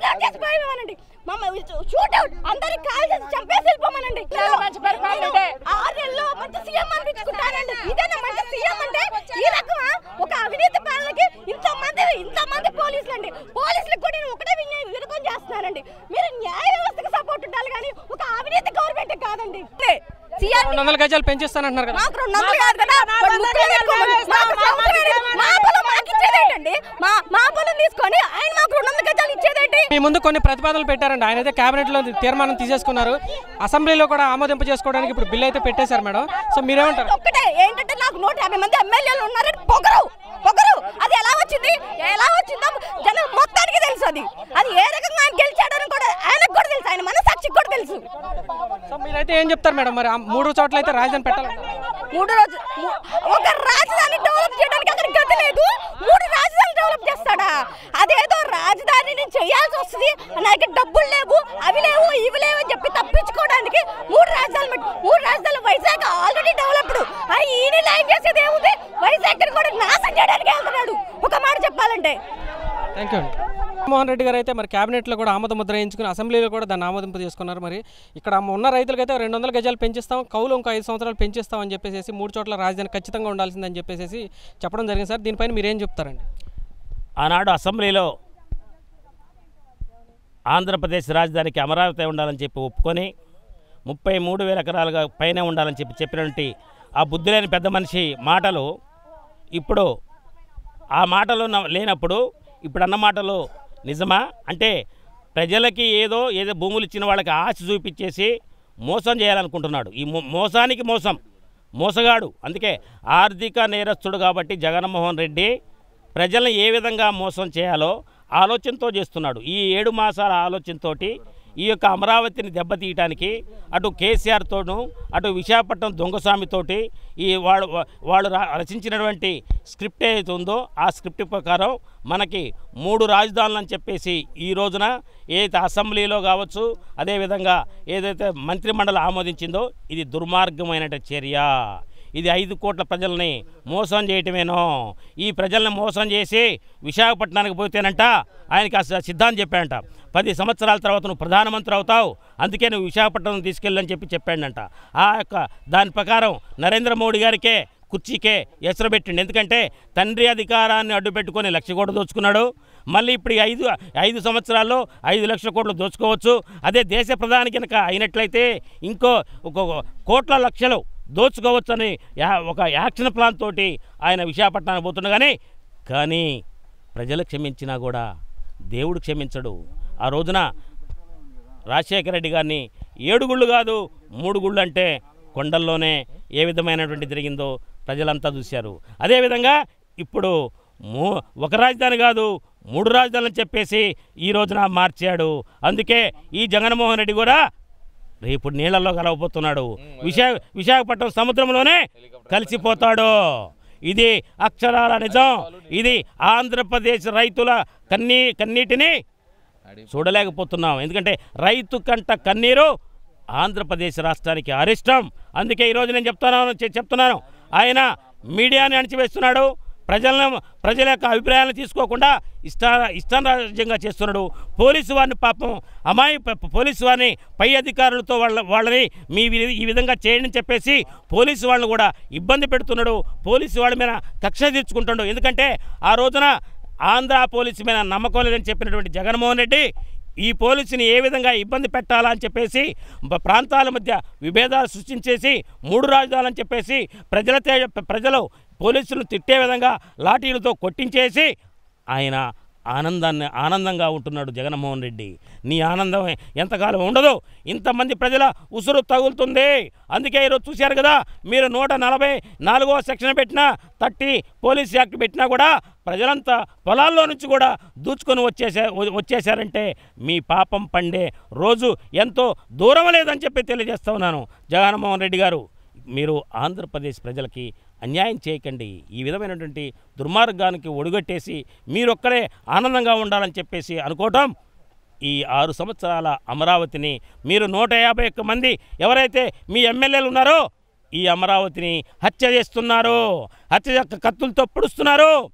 Out చేసి పోయిపోమనండి మమ్మల్ని shoot out అందరికి కాల్ చేసి చంపేసి వెళ్ళిపోమనండి మంచి పరిపాలన ఉంటే. ఆరు నెలల్లో మంచి సీఎం అనిపించుకుంటారండి ఇదేనా మంచి సీఎం అంటే ఈ రకమా ఒక అవినీతి పాలనకి ఇంతమంది ఇంతమంది పోలీసులు అండి పోలీసులకు కూడా నేను ఒకటే విని- వినపం చేస్తున్నానండి మీరు న్యాయ వ్యవస్థకు సపోర్ట్ ఉండాలి కానీ ఒక అవినీతి గవర్నమెంట్ కాదండి సీఎం రెండు వందల గజాలు పెంచిస్తానంటున్నారు కదా మాకు రెండు వందలు కాదు కదా వాడు ముక్కలు పెట్టుకోమని. మాకు సంవత్సరం ఏడు- మా పొలం మాకు ఇచ్చేదేంటండి మా మా పొలం తీసుకొని ఆయన మాకు రెండు వందల గజాలు ఇచ్చేదేంటి మీ ముందు కొన్ని ప్రతిపాదనలు పెట్టారండి ఆయన అయితే కేబినెట్లో తీర్మానం తీసేసుకున్నారు అసెంబ్లీలో కూడా ఆమోదింప చేసుకోవడానికి ఇప్పుడు బిల్ అయితే పెట్టేశారు మేడం సో మీరేమంటారు ఒక్కటే ఏంటంటే నాకు నూట యాభై మంది ఎమ్మెల్యేలు ఉన్నారని పొగరు పొగరు అది ఎలా వచ్చింది ఎలా వచ్చిందో జనం మొత్తానికి తెలుసు అది అది ఏ రకంగా ఆయన గెలిచాడని కూడా ఆయనకు కూడా తెలుసు ఆయన మనసాక్షికి కూడా తెలుసు సో మీరైతే ఏం చెప్తారు మేడం మరి ఆ మూడు చోట్ల అయితే రాజధాని పెట్టాలి మూడు రోజు ము- ఒక రాజధాని డెవలప్ చేయడానికి అక్కడ గతి లేదు మూడు రాజధాని డెవలప్ చేస్తాడా అదేదో రాజధానిని చేయాల్సి వస్తుంది నాకు డబ్బులు లేవు అవి లేవు ఇవి లేవు అని చెప్పి తప్పించుకోవడానికి మూడు రాజధానులు పెట్టి మూడు రాజధానులు వైజాగ్ ఆల్రెడీ డెవలప్డ్ ఈయన లైన్ చేసేది ఏముంది వైజాగ్ కూడా నాశనం చేయడానికి వెళ్తున్నాడు ఒక మాట చెప్పాలంటే థ్యాంక్ యూ అండి మోహన్ రెడ్డి గారు అయితే మరి క్యాబినెట్లో కూడా ఆమోద ముద్ర వేయించుకుని అసెంబ్లీలో కూడా దాన్ని ఆమోదింపు చేసుకున్నారు మరి ఇక్కడ ఉన్న రైతులకైతే రెండు వందల గజాలు పెంచిస్తాం కౌలు ఇంకో ఐదు సంవత్సరాలు పెంచిస్తాం అని చెప్పేసి మూడు చోట్ల రాజధాని ఖచ్చితంగా ఉండాల్సిందని చెప్పేసి చెప్పడం జరిగింది సార్ దీనిపైన మీరేం చెప్తారండి ఆనాడు అసెంబ్లీలో ఆంధ్రప్రదేశ్ రాజధానికి అమరావతి ఉండాలని చెప్పి ఒప్పుకొని ముప్పై మూడు వేల ఎకరాలుగా పైనే ఉండాలని చెప్పి చెప్పినటువంటి ఆ బుద్ధి లేని పెద్ద మనిషి మాటలు ఇప్పుడు ఆ మాటలు న- లేనప్పుడు ఇప్పుడు అన్న మాటలు నిజమా అంటే ప్రజలకి ఏదో ఏదో భూములు ఇచ్చిన వాళ్ళకి ఆశ చూపించేసి మోసం చేయాలనుకుంటున్నాడు ఈ మో- మోసానికి మోసం మోసగాడు అందుకే ఆర్థిక నేరస్తుడు కాబట్టి జగన్మోహన్ రెడ్డి ప్రజల్ని ఏ విధంగా మోసం చేయాలో ఆలోచనతో చేస్తున్నాడు ఈ ఏడు మాసాల ఆలోచనతోటి ఈ యొక్క అమరావతిని దెబ్బతీయటానికి అటు కేసీఆర్తోనూ అటు విశాఖపట్నం దొంగస్వామితోటి ఈ వాళ్ళు వాళ్ళు రా- రచించినటువంటి స్క్రిప్ట్ ఏదైతే ఉందో ఆ స్క్రిప్ట్ ప్రకారం మనకి మూడు రాజధానులు అని చెప్పేసి ఈ రోజున ఏదైతే అసెంబ్లీలో కావచ్చు అదేవిధంగా ఏదైతే మంత్రిమండలి ఆమోదించిందో ఇది దుర్మార్గమైన చర్య ఇది ఐదు కోట్ల ప్రజల్ని మోసం చేయటమేనో ఈ ప్రజల్ని మోసం చేసి విశాఖపట్నానికి పోతేనంట ఆయనకి ఆ స- సిద్ధాంతం చెప్పాడంట పది సంవత్సరాల తర్వాత నువ్వు ప్రధానమంత్రి అవుతావు అందుకే నువ్వు విశాఖపట్నం తీసుకెళ్ళని చెప్పి చెప్పాడంట ఆ యొక్క దాని ప్రకారం నరేంద్ర మోడీ గారికే కుర్చీకే ఎసరు పెట్టిండు ఎందుకంటే తండ్రి అధికారాన్ని అడ్డుపెట్టుకొని లక్ష కోట్లు దోచుకున్నాడు మళ్ళీ ఇప్పుడు ఈ ఐదు ఐదు సంవత్సరాల్లో ఐదు లక్షల కోట్లు దోచుకోవచ్చు అదే దేశ ప్రధాని కనుక అయినట్లయితే ఇంకో ఒక కోట్ల లక్షలు దోచుకోవచ్చని యా ఒక యాక్షన్ ప్లాన్ తోటి ఆయన విశాఖపట్నానికి పోతున్నా కానీ కానీ ప్రజలు క్షమించినా కూడా దేవుడు క్షమించడు ఆ రోజున రాజశేఖర రెడ్డి గారిని ఏడు గుళ్ళు కాదు మూడు గుళ్ళు అంటే కొండల్లోనే ఏ విధమైనటువంటి జరిగిందో ప్రజలంతా చూశారు అదేవిధంగా ఇప్పుడు మూ ఒక రాజధాని కాదు మూడు రాజధానులు అని చెప్పేసి ఈ రోజున మార్చాడు అందుకే ఈ జగన్మోహన్ రెడ్డి కూడా రేపు నీళ్ళల్లో కలవబోతున్నాడు విశాఖ విశాఖపట్నం సముద్రంలోనే కలిసిపోతాడు ఇది అక్షరాల నిజం ఇది ఆంధ్రప్రదేశ్ రైతుల కన్నీ కన్నీటిని చూడలేకపోతున్నాం ఎందుకంటే రైతు కంట కన్నీరు ఆంధ్రప్రదేశ్ రాష్ట్రానికి అరిష్టం అందుకే ఈరోజు నేను చెప్తున్నాను చె- చెప్తున్నాను ఆయన మీడియాని అణిచివేస్తున్నాడు ప్రజలను ప్రజల యొక్క అభిప్రాయాలను తీసుకోకుండా ఇష్ట ఇష్టారాజ్యంగా చేస్తున్నాడు పోలీసు వారిని పాపం అమాయి ప- పోలీసు వారిని పై అధికారులతో వాళ్ళ వాళ్ళని మీ వి- ఈ విధంగా చేయండి అని చెప్పేసి పోలీసు వాళ్ళని కూడా ఇబ్బంది పెడుతున్నాడు పోలీసు వాళ్ళ మీద కక్ష తీర్చుకుంటున్నాడు ఎందుకంటే ఆ రోజున ఆంధ్ర పోలీసు మీద నమ్మకం లేదని చెప్పినటువంటి జగన్మోహన్ రెడ్డి ఈ పోలీసుని ఏ విధంగా ఇబ్బంది పెట్టాలా అని చెప్పేసి బ- ప్రాంతాల మధ్య విభేదాలు సృష్టించేసి మూడు రాజధానులని చెప్పేసి ప్రజలతో ప్రజలు పోలీసులను తిట్టే విధంగా లాఠీలతో కొట్టించేసి ఆయన ఆనందాన్ని ఆనందంగా ఉంటున్నాడు జగన్మోహన్ రెడ్డి నీ ఆనందం ఎంతకాలం ఉండదు ఇంతమంది ప్రజల ఉసురు తగులుతుంది అందుకే ఈరోజు చూశారు కదా మీరు నూట నలభై నాలుగో సెక్షన్ పెట్టినా థర్టీ పోలీస్ యాక్ట్ పెట్టినా కూడా ప్రజలంతా పొలాల్లో నుంచి కూడా దూచుకొని వచ్చేసా వచ్చేసారంటే మీ పాపం పండే రోజు ఎంతో దూరం లేదని చెప్పి తెలియజేస్తా ఉన్నాను జగన్మోహన్ రెడ్డి గారు మీరు ఆంధ్రప్రదేశ్ ప్రజలకి అన్యాయం చేయకండి ఈ విధమైనటువంటి దుర్మార్గానికి ఒడుగట్టేసి మీరొక్కరే ఆనందంగా ఉండాలని చెప్పేసి అనుకోవటం ఈ ఆరు సంవత్సరాల అమరావతిని మీరు నూట యాభై ఒక్క మంది ఎవరైతే మీ ఎమ్మెల్యేలు ఉన్నారో ఈ అమరావతిని హత్య చేస్తున్నారు హత్య యొక్క కత్తులతో పొడుస్తున్నారు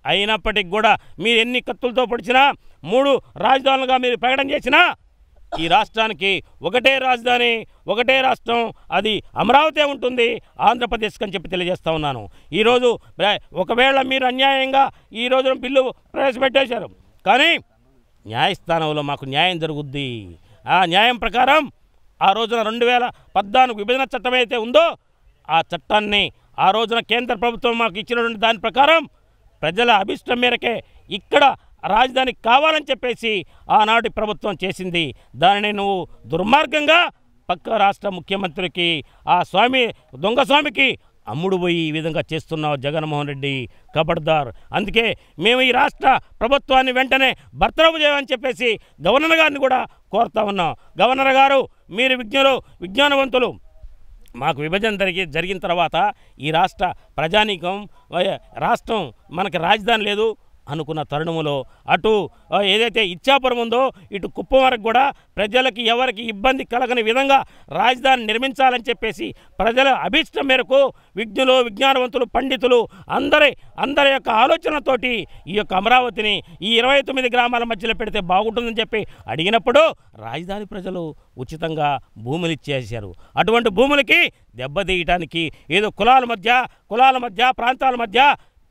అయినప్పటికి కూడా మీరు ఎన్ని కత్తులతో పొడిచినా మూడు రాజధానులుగా మీరు ప్రకటన చేసినా ఈ రాష్ట్రానికి ఒకటే రాజధాని ఒకటే రాష్ట్రం అది అమరావతి ఉంటుంది ఆంధ్రప్రదేశ్కి అని చెప్పి తెలియజేస్తా ఉన్నాను ఈరోజు ప్ర- ఒకవేళ మీరు అన్యాయంగా ఈ రోజున బిల్లు ప్రవేశపెట్టేశారు కానీ న్యాయస్థానంలో మాకు న్యాయం జరుగుద్ది ఆ న్యాయం ప్రకారం ఆ రోజున రెండు వేల పద్నాలుగు విభజన చట్టం అయితే ఉందో ఆ చట్టాన్ని ఆ రోజున కేంద్ర ప్రభుత్వం మాకు ఇచ్చినటువంటి దాని ప్రకారం ప్రజల అభిష్టం మేరకే ఇక్కడ రాజధాని కావాలని చెప్పేసి ఆనాటి ప్రభుత్వం చేసింది దానిని నువ్వు దుర్మార్గంగా పక్క రాష్ట్ర ముఖ్యమంత్రికి ఆ స్వామి దొంగ స్వామికి అమ్ముడు పోయి ఈ విధంగా చేస్తున్నావు జగన్మోహన్ రెడ్డి కబడ్దార్ అందుకే మేము ఈ రాష్ట్ర ప్రభుత్వాన్ని వెంటనే బర్తరఫ్ చేయమని చెప్పేసి గవర్నర్ గారిని కూడా కోరుతా ఉన్నాం గవర్నర్ గారు మీరు విజ్ఞులు విజ్ఞానవంతులు మాకు విభజన జరిగి జరిగిన తర్వాత ఈ రాష్ట్ర ప్రజానీకం వయ- రాష్ట్రం మనకి రాజధాని లేదు అనుకున్న తరుణములో అటు ఆ, ఏదైతే ఇచ్చాపురం ఉందో ఇటు కుప్పం వరకు కూడా ప్రజలకి ఎవరికి ఇబ్బంది కలగని విధంగా రాజధాని నిర్మించాలని చెప్పేసి ప్రజల అభిష్టం మేరకు విజ్ఞులు విజ్ఞానవంతులు పండితులు అందరి అందరి యొక్క ఆలోచనతోటి ఈ యొక్క అమరావతిని ఈ ఇరవై తొమ్మిది గ్రామాల మధ్యలో పెడితే బాగుంటుందని చెప్పి అడిగినప్పుడు రాజధాని ప్రజలు ఉచితంగా భూములు ఇచ్చేశారు అటువంటి భూములకి దెబ్బతీయటానికి ఏదో కులాల మధ్య కులాల మధ్య ప్రాంతాల మధ్య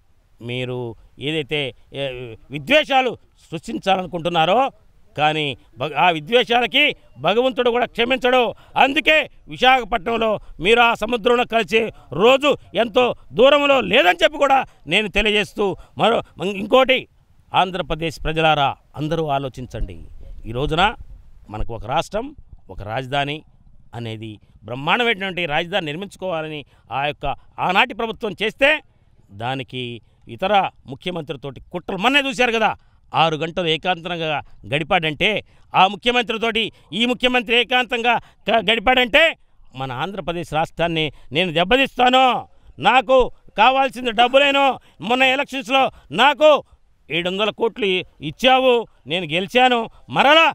మీరు ఏదైతే ఏ, విద్వేషాలు సృష్టించాలనుకుంటున్నారో కానీ భగ- ఆ విద్వేషాలకి భగవంతుడు కూడా క్షమించడు అందుకే విశాఖపట్నంలో మీరు ఆ సముద్రంలో కలిసే రోజు ఎంతో దూరంలో లేదని చెప్పి కూడా నేను తెలియజేస్తూ మరో ఇంకోటి ఆంధ్రప్రదేశ్ ప్రజలారా అందరూ ఆలోచించండి ఈ రోజున మనకు ఒక రాష్ట్రం ఒక రాజధాని అనేది బ్రహ్మాండమైనటువంటి రాజధాని నిర్మించుకోవాలని ఆ యొక్క ఆనాటి ప్రభుత్వం చేస్తే దానికి ఇతర ముఖ్యమంత్రితోటి కుట్రలు మొన్నే చూశారు కదా ఆరు గంటలు ఏకాంతంగా గడిపాడంటే ఆ ముఖ్యమంత్రితోటి ఈ ముఖ్యమంత్రి ఏకాంతంగా గ- గడిపాడంటే మన ఆంధ్రప్రదేశ్ రాష్ట్రాన్ని నేను దెబ్బతీస్తాను నాకు కావాల్సింది డబ్బులేను మొన్న ఎలక్షన్స్లో నాకు ఏడు వందల కోట్లు ఇచ్చావు నేను గెలిచాను మరలా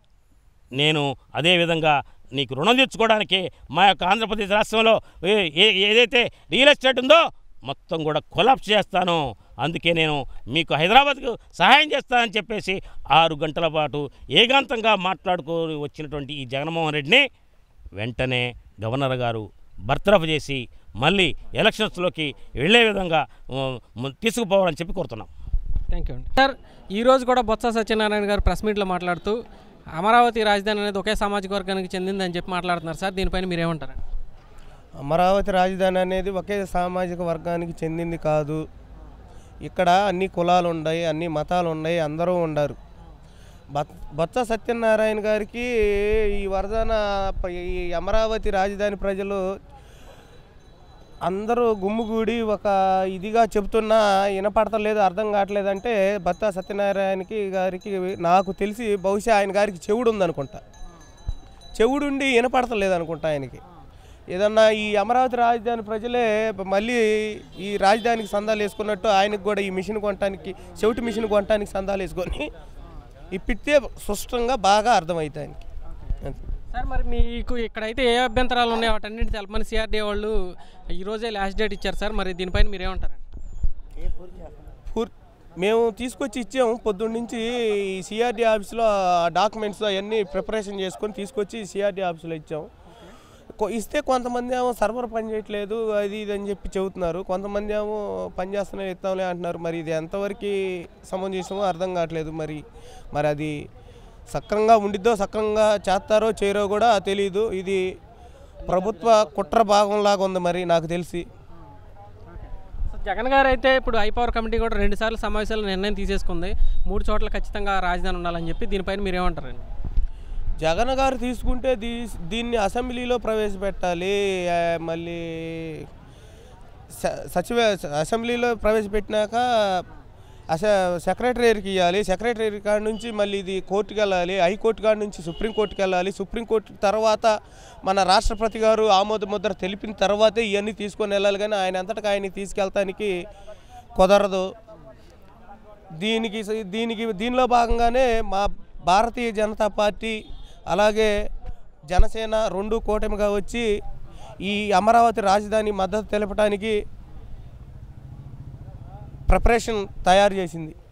నేను అదేవిధంగా నీకు రుణం తెచ్చుకోవడానికి మా యొక్క ఆంధ్రప్రదేశ్ రాష్ట్రంలో ఏ- ఏ- ఏదైతే రియల్ ఎస్టేట్ ఉందో మొత్తం కూడా కొలాప్స్ చేస్తాను అందుకే నేను మీకు హైదరాబాద్కు సహాయం చేస్తానని చెప్పేసి ఆరు గంటల పాటు ఏకాంతంగా మాట్లాడుకొని వచ్చినటువంటి ఈ జగన్మోహన్ రెడ్డిని వెంటనే గవర్నర్ గారు బర్తరఫ్ చేసి మళ్ళీ ఎలక్షన్స్లోకి వెళ్ళే విధంగా ఉమ్, తీసుకుపోవాలని చెప్పి కోరుతున్నాం థ్యాంక్ యూ అండి సార్ ఈ రోజు కూడా బొత్స సత్యనారాయణ గారు ప్రెస్ మీట్లో మాట్లాడుతూ అమరావతి రాజధాని అనేది ఒకే సామాజిక వర్గానికి చెందిందని చెప్పి మాట్లాడుతున్నారు సార్ దీనిపైన మీరేమంటారు అమరావతి రాజధాని అనేది ఒకే సామాజిక వర్గానికి చెందింది కాదు ఇక్కడ అన్ని కులాలు ఉన్నాయి అన్ని మతాలు ఉన్నాయి అందరూ ఉండరు బత్ బొత్స సత్యనారాయణ గారికి ఈ వరదన ప- ఈ అమరావతి రాజధాని ప్రజలు అందరూ గుమ్ముగూడి ఒక ఇదిగా చెబుతున్నా వినపడతలేదు అర్థం కావట్లేదంటే బత్తా సత్యనారాయణకి గారికి నాకు తెలిసి బహుశా ఆయన గారికి చెవుడు ఉందనుకుంటా చెవుడుండి వినపడతలేదు అనుకుంటా ఆయనకి ఏదన్నా ఈ అమరావతి రాజధాని ప్రజలే మళ్ళీ ఈ రాజధానికి సందాలు వేసుకున్నట్టు ఆయనకు కూడా ఈ మిషన్ కొనటానికి చెవిటి మిషన్ కొనటానికి సందాలు వేసుకొని ఇప్పితే స్పష్టంగా బాగా అర్థమవుతుంది ఆయనకి అంతే. సార్ మరి మీకు ఇక్కడైతే ఏ అభ్యంతరాలు ఉన్నాయో వాటన్నింటి తెలపని సిఆర్డీ వాళ్ళు ఈ రోజే లాస్ట్ డేట్ ఇచ్చారు సార్ మరి దీనిపైన మీరేమంటారండి పూర్ మేము తీసుకొచ్చి ఇచ్చాము పొద్దున్న నుంచి ఈ సిఆర్డీ ఆఫీస్లో ఆ డాక్యుమెంట్స్ అవన్నీ ప్రిపరేషన్ చేసుకొని తీసుకొచ్చి సిఆర్డీ ఆఫీస్లో ఇచ్చాము కొ- ఇస్తే కొంతమంది ఏమో సర్వర్ పని చేయట్లేదు అది ఇది అని చెప్పి చెబుతున్నారు కొంతమంది ఏమో పని చేస్తున్నా ఇస్తాంలే అంటున్నారు మరి ఇది ఎంతవరకు సమంజసమో అర్థం కావట్లేదు మరి మరి అది సక్రంగా ఉండిద్దో సక్రంగా చేస్తారో చేయరో కూడా తెలియదు ఇది ప్రభుత్వ కుట్ర భాగంలాగా ఉంది మరి నాకు తెలిసి సో జగన్ గారు అయితే ఇప్పుడు ఐ పవర్ కమిటీ కూడా రెండు సార్లు సమావేశాలు నిర్ణయం తీసేసుకుంది మూడు చోట్ల ఖచ్చితంగా రాజధాని ఉండాలని చెప్పి దీనిపైన మీరేమంటారండి జగన్ గారు తీసుకుంటే దీ దీన్ని అసెంబ్లీలో ప్రవేశపెట్టాలి ఆ, మళ్ళీ స- సచివ అసెంబ్లీలో ప్రవేశపెట్టినాక అస సెక్రటరీకి ఇవ్వాలి సెక్రటరీ కాడ నుంచి మళ్ళీ ఇది కోర్టుకి వెళ్ళాలి హైకోర్టు కాడ నుంచి సుప్రీంకోర్టుకి వెళ్ళాలి సుప్రీంకోర్టు తర్వాత మన రాష్ట్రపతి గారు ఆమోద ముద్ర తెలిపిన తర్వాతే ఇవన్నీ తీసుకొని వెళ్ళాలి కానీ ఆయన అంతటా ఆయన తీసుకెళ్తానికి కుదరదు దీనికి స- దీనికి దీనిలో భాగంగానే మా భారతీయ జనతా పార్టీ అలాగే జనసేన రెండు కూటమిగా వచ్చి ఈ అమరావతి రాజధాని మద్దతు తెలపడానికి ప్రిపరేషన్ తయారు చేసింది